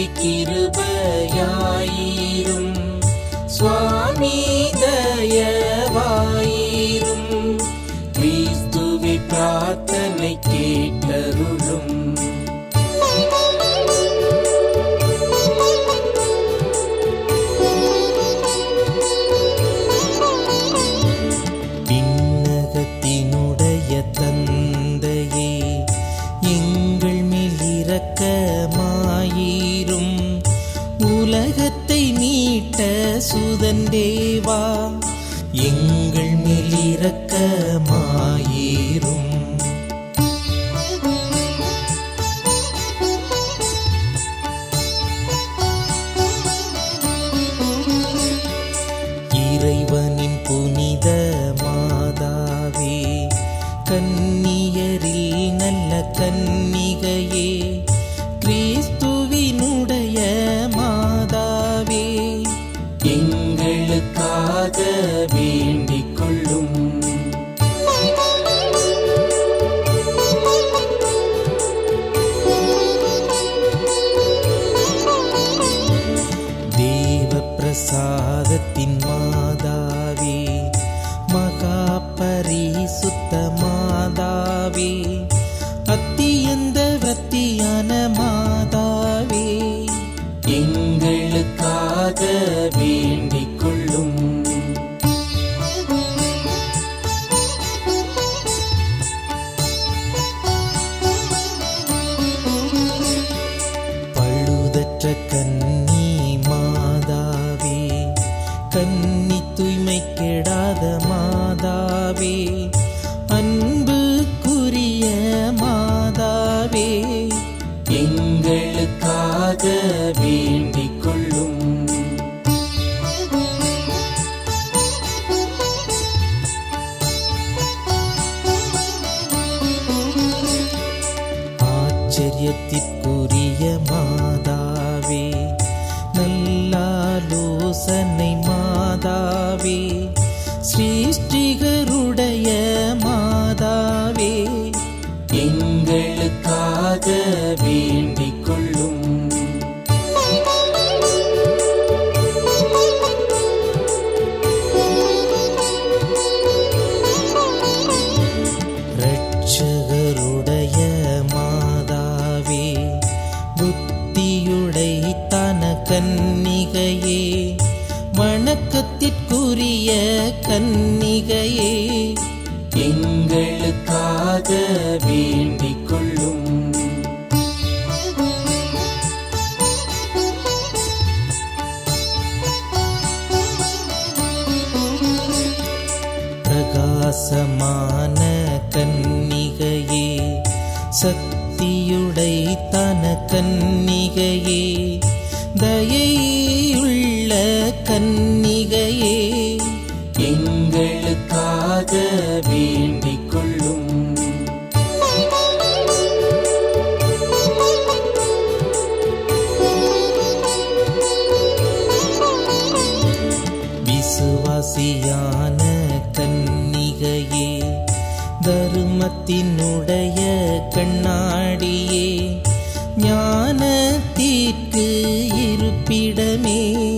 கிருபையாயிரும் சுவாமி தயவாயிரும் கிறிஸ்துவை பிரார்த்தனை கேட்டருளும் விண்ணகத்தினுடைய தந்தையே எங்கள் மேல் இரக்கமாயிரும் உலகத்தை மீட்ட சுதன் தேவா எங்கள் மேல் இரக்கமாயிரும் இறைவனின் புனித மாதாவே கன்னியரில் நல்ல கன்னிகையே கிறிஸ்துவினுடைய மாதாவே எங்களுக்காக வேண்டிக் கொள்ளும் தேவ பிரசாதத்தின் மாதாவே மகா பரிசுத்த மாதாவே அத்தியந்த விரத்தியான மாதாவே எங்களுக்காக வேண்டிக் கொள்ளும் பழுதற்ற கன்னி மாதாவே கன்னி தூய்மை கெடாத மாதாவே அன்புக்குரிய மாதாவே எங்களுக்காக வேண்டிக் கொள்ளும் ஆச்சரியத்திற்குரிய மாதாவே நல்லாலோசனை மாதாவே சிருஷ்டிகருடைய மாதாவே எங்களுக்காக வேண்டிக் கொள்ளும் ரட்சகருடைய மாதாவே புத்தியுடைத்தான கன்னிகையே வணக்கத்திற்குரிய கன்னிகையே எங்களுக்காக வேண்டிக் கொள்ளும் பிரகாசமான கன்னிகையே சக்தியுடைத்தான கன்னிகையே தயையுள்ள கன்னிகையே எங்களுக்காக வேண்டிக் கொள்ளும் விசுவாசியான கன்னிகையே தருமத்தினுடைய கண்ணாடியே ஞானத்திற்கு இருப்பிடமே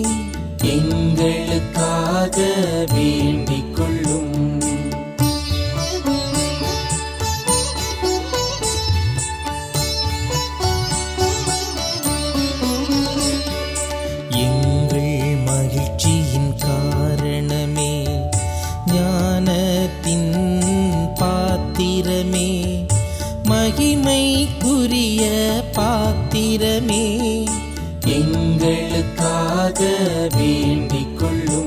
எங்களுக்காக வேண்டிக் கொள்ளும் எங்கள் மகிழ்ச்சியின் காரணமே ஞானத்தின் பாத்திரமே மகிமைக்குரிய பாத்திரமே எங்களுக்காக வேண்டிக் கொள்ளும்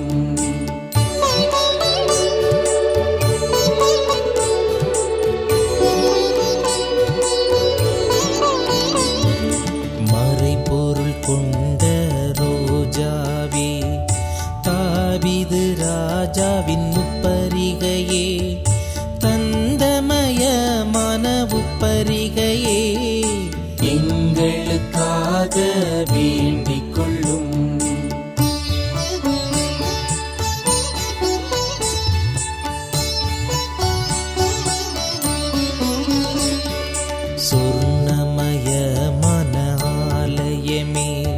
மறைபொருள் கொண்ட ரோஜாவே தாவிது ராஜாவின் முப்பரிகையே தந்தமய மனவுப்பரிகையே எங்களுக்காக வேண்டிக் கொள்ளும் சொர்ணமய மன ஆலயமே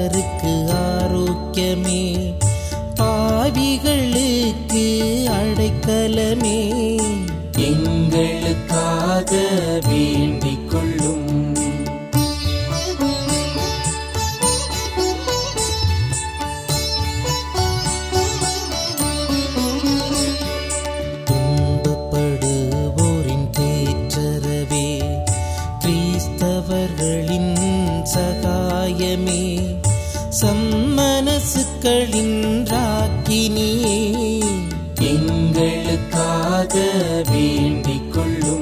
அவருக்கு ஆரோக்கியமே பாவிகளுக்கு அடைக்கலமே எங்களுக்காக வேண்டிக் கொள்ளும் துன்பப்படுவோரின் தேற்றரவே கிறிஸ்தவர்களின் சகாயமே சம்மனசுக்களின் ராக்கினியே எங்களுக்காக வேண்டிக் கொள்ளும்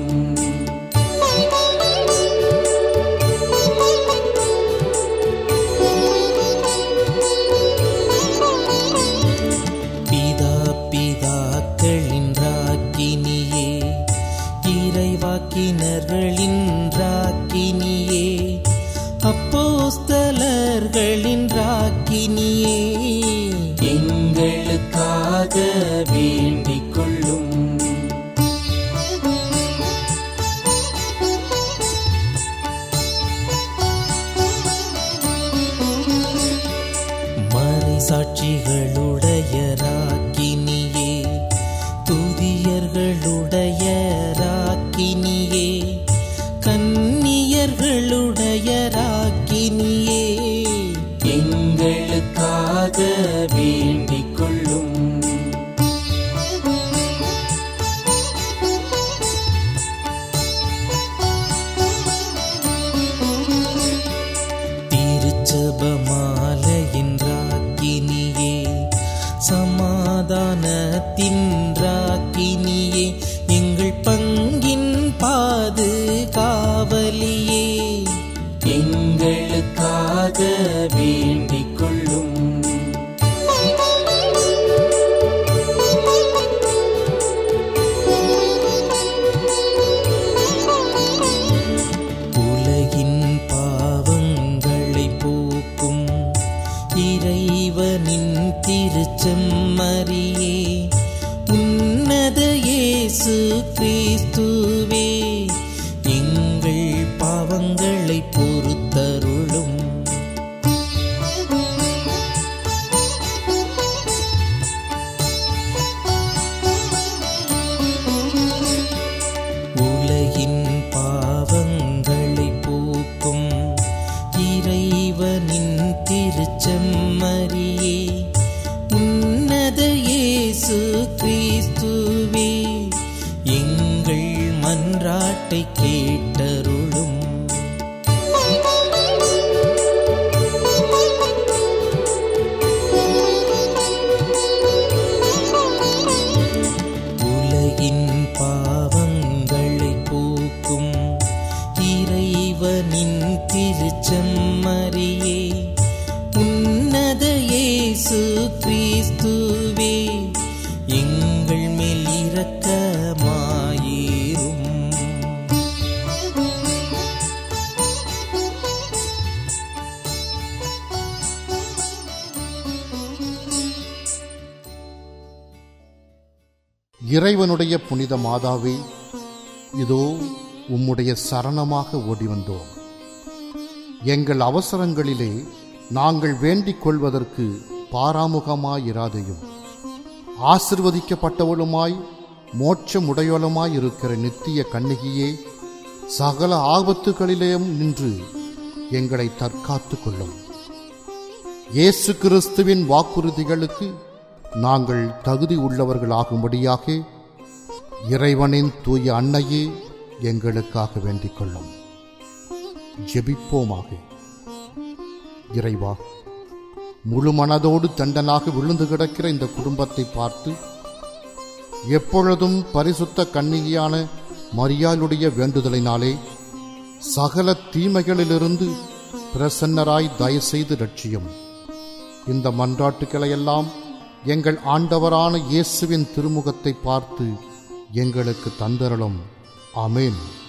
பிதா பிதாக்களின் ராக்கினியே இறைவாக்கினர்களின் ராக்கினியே அப்போஸ்தலர்களின் ராக்கினியே எங்களுக்காக வேண்டிக் கொள்ளும் மறை சாட்சிகளுடைய ராக்கினியே துதியர்களுடைய ராக்கினியே கன்னியர்களுடைய ராக்கினியே எங்களுக்காக வேண்டிக் கொள்ளும் திருச்சபமாலையின் ராக்கினியே சமாதானத்தின் ராக்கினியே எங்கள் பங்கின் பாது காவலியே எங்களுக்காக வேண்டிக் கொள்ளும் உலகின் பாவங்களை போக்கும் இறைவனின் திருச்செம்மறியே உன்னத இயேசு கிறிஸ்துவே எங்கள் பாவங்களை பொறுத்தருளும் உலகின் பாவங்களை போக்கும் இறைவனின் திருச்செம்மறியே உன்னத இயேசு கிறிஸ்துவே எங்கள் மன்றாட்டை கேட்டருளும் உலகின் பாவங்களை போக்கும் இறைவனின் திருச்செம்மறியே உன்னத இயேசு கிறிஸ்துவே எங்கள் மேல் இரக்கமாயிரும் இறைவனுடைய புனித மாதாவே இதோ உம்முடைய சரணமாக ஓடி வந்தோம் எங்கள் அவசரங்களிலே நாங்கள் வேண்டிக் கொள்வதற்கு பாராமுகமாயிராதையும் ஆசிர்வதிக்கப்பட்டவளுமாய் மோட்சமுடையவளுமாய் இருக்கிற நித்திய கண்ணிகையே சகல ஆபத்துகளிலேயும் நின்று எங்களை தற்காத்து கொள்ளும் இயேசு கிறிஸ்துவின் வாக்குறுதிகளுக்கு நாங்கள் தகுதி உள்ளவர்களாகும்படியாக இறைவனின் தூய அன்னையே எங்களுக்காக வேண்டிக் கொள்ளும் ஜெபிப்போமாக இறைவா முழு மனதோடு தண்டனாக விழுந்து கிடக்கிற இந்த குடும்பத்தை பார்த்து எப்பொழுதும் பரிசுத்த கன்னிகையான மரியாளுடைய வேண்டுதலினாலே சகல தீமைகளிலிருந்து பிரசன்னராய் தயவுசெய்து ரட்சியும் இந்த மன்றாட்டுக்களையெல்லாம் எங்கள் ஆண்டவரான இயேசுவின் திருமுகத்தை பார்த்து எங்களுக்கு தந்தரலும் ஆமென்